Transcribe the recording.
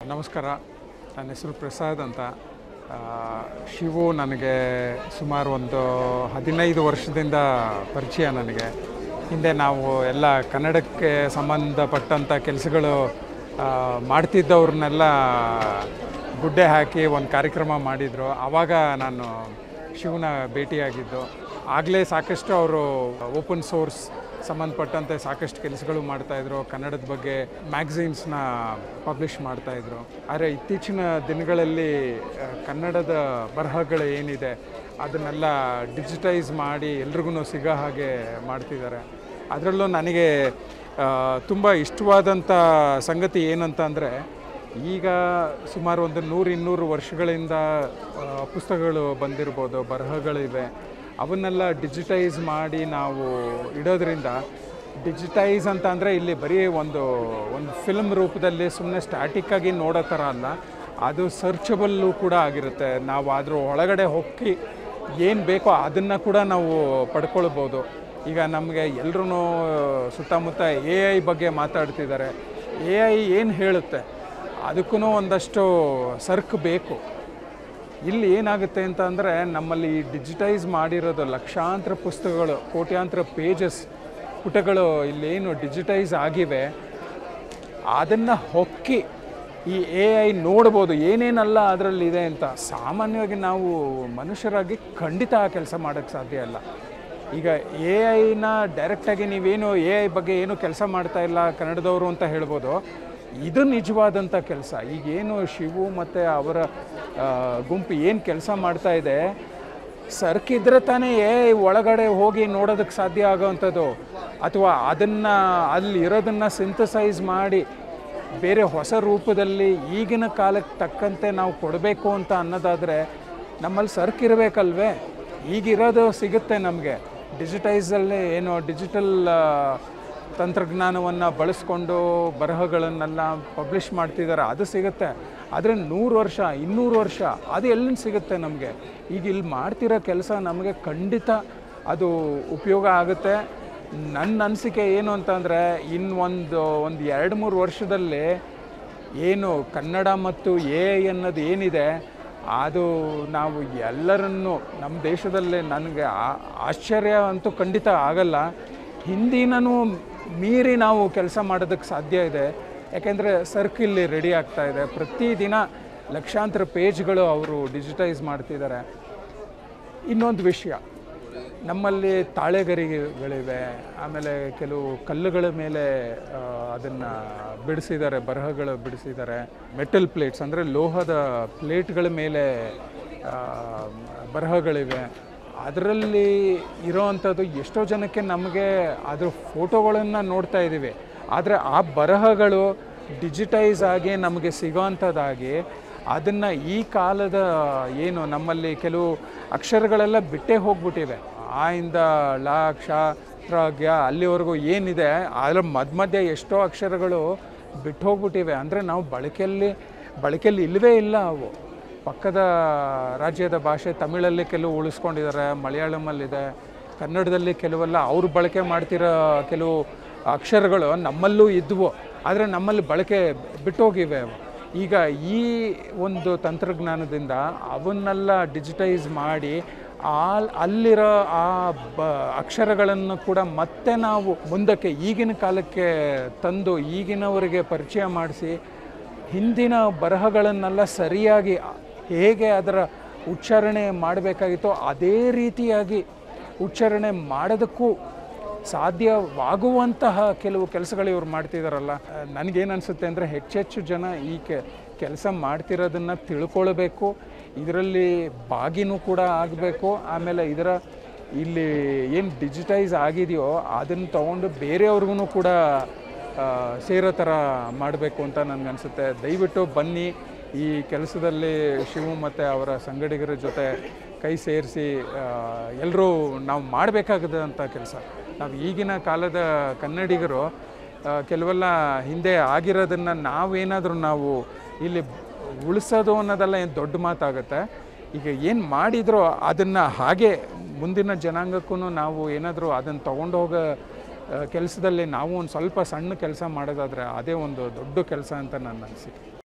ನಮಸ್ಕಾರ ನನ್ನ ಹೆಸರು ಪ್ರಸಾದ್ ಅಂತ ಆ, ಶಿವು ನನಗೆ ಸುಮಾರು ಒಂದು ಹದಿನೈದು ವರ್ಷದಿಂದ ಪರಿಚಯ ನನಗೆ ಹಿಂದೆ ನಾವು ಎಲ್ಲ ಕನ್ನಡಕ್ಕೆ ಸಂಬಂಧಪಟ್ಟಂಥ ಕೆಲಸಗಳು ಆ, ಮಾಡ್ತಿದ್ದವ್ರನ್ನೆಲ್ಲ ಗುಡ್ಡೆ ಹಾಕಿ ಒಂದು ಕಾರ್ಯಕ್ರಮ ಮಾಡಿದರು ಆವಾಗ ನಾನು ಶಿವನ ಭೇಟಿಯಾಗಿದ್ದು ಆಗಲೇ ಸಾಕಷ್ಟು ಅವರು ಓಪನ್ ಸೋರ್ಸ್ ಸಂಬಂಧಪಟ್ಟಂತೆ ಸಾಕಷ್ಟು ಕೆಲಸಗಳು ಮಾಡ್ತಾಯಿದ್ರು ಕನ್ನಡದ ಬಗ್ಗೆ ಮ್ಯಾಗಝೀನ್ಸ್ನ ಪಬ್ಲಿಷ್ ಮಾಡ್ತಾಯಿದ್ರು ಆದರೆ ಇತ್ತೀಚಿನ ದಿನಗಳಲ್ಲಿ ಆ, ಕನ್ನಡದ ಬರಹಗಳು ಏನಿದೆ ಅದನ್ನೆಲ್ಲ ಡಿಜಿಟೈಸ್ ಮಾಡಿ ಎಲ್ರಿಗೂ ಸಿಗೋ ಹಾಗೆ ಮಾಡ್ತಿದ್ದಾರೆ ಅದರಲ್ಲೂ ನನಗೆ ತುಂಬ ಇಷ್ಟವಾದಂಥ ಸಂಗತಿ ಏನಂತ ಅಂದರೆ ಈಗ ಸುಮಾರು ಒಂದು ನೂರು ಇನ್ನೂರು ವರ್ಷಗಳಿಂದ ಆ, ಪುಸ್ತಕಗಳು ಬಂದಿರ್ಬೋದು ಬರಹಗಳಿವೆ ಅವನ್ನೆಲ್ಲ ಡಿಜಿಟೈಸ್ ಮಾಡಿ ನಾವು ಇಡೋದ್ರಿಂದ ಡಿಜಿಟೈಸ್ ಅಂತ ಅಂದರೆ ಇಲ್ಲಿ ಬರೀ ಒಂದು ಒಂದು ಫಿಲ್ಮ್ ರೂಪದಲ್ಲಿ ಸುಮ್ಮನೆ ಸ್ಟ್ಯಾಟಿಕ್ಕಾಗಿ ನೋಡೋ ಥರ ಅಲ್ಲ ಅದು ಸರ್ಚಬಲ್ಲು ಕೂಡ ಆಗಿರುತ್ತೆ ನಾವು ಅದ್ರ ಒಳಗಡೆ ಹೋಗಿ ಏನು ಬೇಕೋ ಅದನ್ನು ಕೂಡ ನಾವು ಪಡ್ಕೊಳ್ಬೋದು ಈಗ ನಮಗೆ ಎಲ್ಲರೂ ಸುತ್ತಮುತ್ತ ಎ ಐ ಬಗ್ಗೆ ಮಾತಾಡ್ತಿದ್ದಾರೆ ಎ ಐ ಏನು ಹೇಳುತ್ತೆ ಅದಕ್ಕೂ ಒಂದಷ್ಟು ಸರ್ಕ್ ಬೇಕು ಇಲ್ಲಿ ಏನಾಗುತ್ತೆ ಅಂತ ಅಂದರೆ ನಮ್ಮಲ್ಲಿ ಡಿಜಿಟೈಸ್ ಮಾಡಿರೋದು ಲಕ್ಷಾಂತರ ಪುಸ್ತಕಗಳು ಕೋಟ್ಯಾಂತರ ಪೇಜಸ್ ಪುಟಗಳು ಇಲ್ಲೇನು ಡಿಜಿಟೈಸ್ ಆಗಿವೆ ಅದನ್ನು ಹೊಕ್ಕಿ ಈ ಎ ಐ ನೋಡ್ಬೋದು ಏನೇನೆಲ್ಲ ಅದರಲ್ಲಿದೆ ಅಂತ ಸಾಮಾನ್ಯವಾಗಿ ನಾವು ಮನುಷ್ಯರಾಗಿ ಖಂಡಿತ ಆ ಕೆಲಸ ಮಾಡೋಕ್ಕೆ ಸಾಧ್ಯ ಇಲ್ಲ ಈಗ ಎ ಐನ ಡೈರೆಕ್ಟಾಗಿ ನೀವೇನು ಎ ಐ ಬಗ್ಗೆ ಏನು ಕೆಲಸ ಮಾಡ್ತಾ ಇಲ್ಲ ಕನ್ನಡದವರು ಅಂತ ಹೇಳ್ಬೋದು ಇದು ನಿಜವಾದಂಥ ಕೆಲಸ ಈಗೇನು ಶಿವು ಮತ್ತು ಅವರ ಆ, ಗುಂಪು ಏನು ಕೆಲಸ ಮಾಡ್ತಾ ಇದೆ ಸರ್ಕಿದ್ರೆ ತಾನೇ ಏ ಒಳಗಡೆ ಹೋಗಿ ನೋಡೋದಕ್ಕೆ ಸಾಧ್ಯ ಆಗೋವಂಥದ್ದು ಅಥವಾ ಅದನ್ನು ಅಲ್ಲಿ ಇರೋದನ್ನು ಸಿಂಥಸೈಸ್ ಮಾಡಿ ಬೇರೆ ಹೊಸ ರೂಪದಲ್ಲಿ ಈಗಿನ ಕಾಲಕ್ಕೆ ತಕ್ಕಂತೆ ನಾವು ಕೊಡಬೇಕು ಅಂತ ಅನ್ನೋದಾದರೆ ನಮ್ಮಲ್ಲಿ ಸರ್ಕ್ ಇರಬೇಕಲ್ವೇ ಈಗಿರೋದು ಸಿಗುತ್ತೆ ನಮಗೆ ಡಿಜಿಟೈಸಲ್ಲಿ ಏನು ಡಿಜಿಟಲ್ ತಂತ್ರಜ್ಞಾನವನ್ನು ಬಳಸ್ಕೊಂಡು ಬರಹಗಳನ್ನೆಲ್ಲ ಪಬ್ಲಿಷ್ ಮಾಡ್ತಿದ್ದಾರೆ ಅದು ಸಿಗುತ್ತೆ ಆದರೆ ನೂರು ವರ್ಷ ಇನ್ನೂರು ವರ್ಷ ಅದು ಎಲ್ಲಿಂದ ಸಿಗುತ್ತೆ ನಮಗೆ ಈಗ ಇಲ್ಲಿ ಮಾಡ್ತಿರೋ ಕೆಲಸ ನಮಗೆ ಖಂಡಿತ ಅದು ಉಪಯೋಗ ಆಗುತ್ತೆ ನನ್ನ ಅನಿಸಿಕೆ ಏನು ಅಂತಂದರೆ ಇನ್ನು ಒಂದು ಒಂದು ಎರಡು ಮೂರು ವರ್ಷದಲ್ಲಿ ಏನು ಕನ್ನಡ ಮತ್ತು ಎ ಐ ಅನ್ನೋದು ಏನಿದೆ ಅದು ನಾವು ಎಲ್ಲರನ್ನು ನಮ್ಮ ದೇಶದಲ್ಲೇ ನನಗೆ ಆ- ಆಶ್ಚರ್ಯ ಅಂತೂ ಖಂಡಿತ ಆಗಲ್ಲ ಹಿಂದಿನೂ ಮೀರಿ ನಾವು ಕೆಲಸ ಮಾಡೋದಕ್ಕೆ ಸಾಧ್ಯ ಇದೆ ಯಾಕೆಂದರೆ ಸರ್ಕಿಲ್ಲಿ ರೆಡಿ ಆಗ್ತಾ ಇದೆ ಪ್ರತಿದಿನ ಲಕ್ಷಾಂತರ ಪೇಜ್ಗಳು ಅವರು ಡಿಜಿಟೈಸ್ ಮಾಡ್ತಿದ್ದಾರೆ ಇನ್ನೊಂದು ವಿಷಯ ನಮ್ಮಲ್ಲಿ ತಾಳೆಗರಿಗಳಿವೆ ಆಮೇಲೆ ಕೆಲವು ಕಲ್ಲುಗಳ ಮೇಲೆ ಅದನ್ನು ಬಿಡಿಸಿದ್ದಾರೆ ಬರಹಗಳು ಬಿಡಿಸಿದ್ದಾರೆ ಮೆಟಲ್ ಪ್ಲೇಟ್ಸ್ ಅಂದರೆ ಲೋಹದ ಪ್ಲೇಟ್ಗಳ ಮೇಲೆ ಆ, ಬರಹಗಳಿವೆ ಅದರಲ್ಲಿ ಇರೋವಂಥದ್ದು ಎಷ್ಟೋ ಜನಕ್ಕೆ ನಮಗೆ ಅದ್ರ ಫೋಟೋಗಳನ್ನು ನೋಡ್ತಾ ಇದ್ದೀವಿ ಆದರೆ ಆ ಬರಹಗಳು ಡಿಜಿಟೈಸ್ ಆಗಿ ನಮಗೆ ಸಿಗೋವಂಥದ್ದಾಗಿ ಅದನ್ನು ಈ ಕಾಲದ ಏನು ನಮ್ಮಲ್ಲಿ ಕೆಲವು ಅಕ್ಷರಗಳೆಲ್ಲ ಬಿಟ್ಟೇ ಹೋಗ್ಬಿಟ್ಟಿವೆ ಆ ಇಂದ ಳ ಕ್ಷ ತ್ರ ಜ್ಞ ಅಲ್ಲಿವರೆಗೂ ಏನಿದೆ ಅದರ ಮಧ್ಯ ಮಧ್ಯೆ ಎಷ್ಟೋ ಅಕ್ಷರಗಳು ಬಿಟ್ಟು ಹೋಗ್ಬಿಟ್ಟಿವೆ ಅಂದರೆ ನಾವು ಬಳಕೆಯಲ್ಲಿ ಬಳಕೆಯಲ್ಲಿ ಇಲ್ಲವೇ ಇಲ್ಲ ಅವು ಪಕ್ಕದ ರಾಜ್ಯದ ಭಾಷೆ ತಮಿಳಲ್ಲಿ ಕೆಲವು ಉಳಿಸ್ಕೊಂಡಿದ್ದಾರೆ ಮಲಯಾಳಮಲ್ಲಿದೆ ಕನ್ನಡದಲ್ಲಿ ಕೆಲವೆಲ್ಲ ಅವ್ರು ಬಳಕೆ ಮಾಡ್ತಿರೋ ಕೆಲವು ಅಕ್ಷರಗಳು ನಮ್ಮಲ್ಲೂ ಇದ್ವು ಆದರೆ ನಮ್ಮಲ್ಲಿ ಬಳಕೆ ಬಿಟ್ಟೋಗಿವೆ ಅವು ಈಗ ಈ ಒಂದು ತಂತ್ರಜ್ಞಾನದಿಂದ ಅವನ್ನೆಲ್ಲ ಡಿಜಿಟೈಸ್ ಮಾಡಿ ಆ ಅಲ್ಲಿರೋ ಆ ಬ ಅಕ್ಷರಗಳನ್ನು ಕೂಡ ಮತ್ತೆ ನಾವು ಮುಂದಕ್ಕೆ ಈಗಿನ ಕಾಲಕ್ಕೆ ತಂದು ಈಗಿನವರಿಗೆ ಪರಿಚಯ ಮಾಡಿಸಿ ಹಿಂದಿನ ಬರಹಗಳನ್ನೆಲ್ಲ ಸರಿಯಾಗಿ ಹೇಗೆ ಅದರ ಉಚ್ಚಾರಣೆ ಮಾಡಬೇಕಾಗಿತ್ತೋ ಅದೇ ರೀತಿಯಾಗಿ ಉಚ್ಚಾರಣೆ ಮಾಡೋದಕ್ಕೂ ಸಾಧ್ಯವಾಗುವಂತಹ ಕೆಲವು ಕೆಲಸಗಳು ಇವ್ರು ಮಾಡ್ತಿದ್ದಾರಲ್ಲ ನನಗೇನು ಅನಿಸುತ್ತೆ ಅಂದರೆ ಹೆಚ್ಚೆಚ್ಚು ಜನ ಈ ಕೆ ಕೆಲಸ ಮಾಡ್ತಿರೋದನ್ನು ತಿಳ್ಕೊಳ್ಬೇಕು ಇದರಲ್ಲಿ ಬಾಗಿನೂ ಕೂಡ ಆಗಬೇಕು ಆಮೇಲೆ ಇದರ ಇಲ್ಲಿ ಏನು ಡಿಜಿಟೈಸ್ ಆಗಿದೆಯೋ ಅದನ್ನು ತೊಗೊಂಡು ಬೇರೆಯವ್ರಿಗೂ ಕೂಡ ಆ, ಸೇರೋ ಥರ ಮಾಡಬೇಕು ಅಂತ ನನಗನ್ಸುತ್ತೆ ದಯವಿಟ್ಟು ಬನ್ನಿ ಈ ಕೆಲಸದಲ್ಲಿ ಶಿವು ಮತ್ತು ಅವರ ಸಂಗಡಿಗರ ಜೊತೆ ಕೈ ಸೇರಿಸಿ ಎಲ್ಲರೂ ನಾವು ಮಾಡಬೇಕಾಗದಂಥ ಕೆಲಸ ನಾವು ಈಗಿನ ಕಾಲದ ಕನ್ನಡಿಗರು ಆ, ಕೆಲವೆಲ್ಲ ಹಿಂದೆ ಆಗಿರೋದನ್ನು ನಾವೇನಾದರೂ ನಾವು ಇಲ್ಲಿ ಉಳಿಸೋದು ಅನ್ನೋದೆಲ್ಲ ಏನು ದೊಡ್ಡ ಮಾತಾಗುತ್ತೆ ಈಗ ಏನು ಮಾಡಿದ್ರೋ ಅದನ್ನು ಹಾಗೆ ಮುಂದಿನ ಜನಾಂಗಕ್ಕೂ ನಾವು ಏನಾದರೂ ಅದನ್ನು ತೊಗೊಂಡು ಹೋಗೋ ಕೆಲಸದಲ್ಲಿ ನಾವು ಒಂದು ಸ್ವಲ್ಪ ಸಣ್ಣ ಕೆಲಸ ಮಾಡೋದಾದರೆ ಅದೇ ಒಂದು ದೊಡ್ಡ ಕೆಲಸ ಅಂತ ನನ್ನ ಅನಿಸಿಕೆ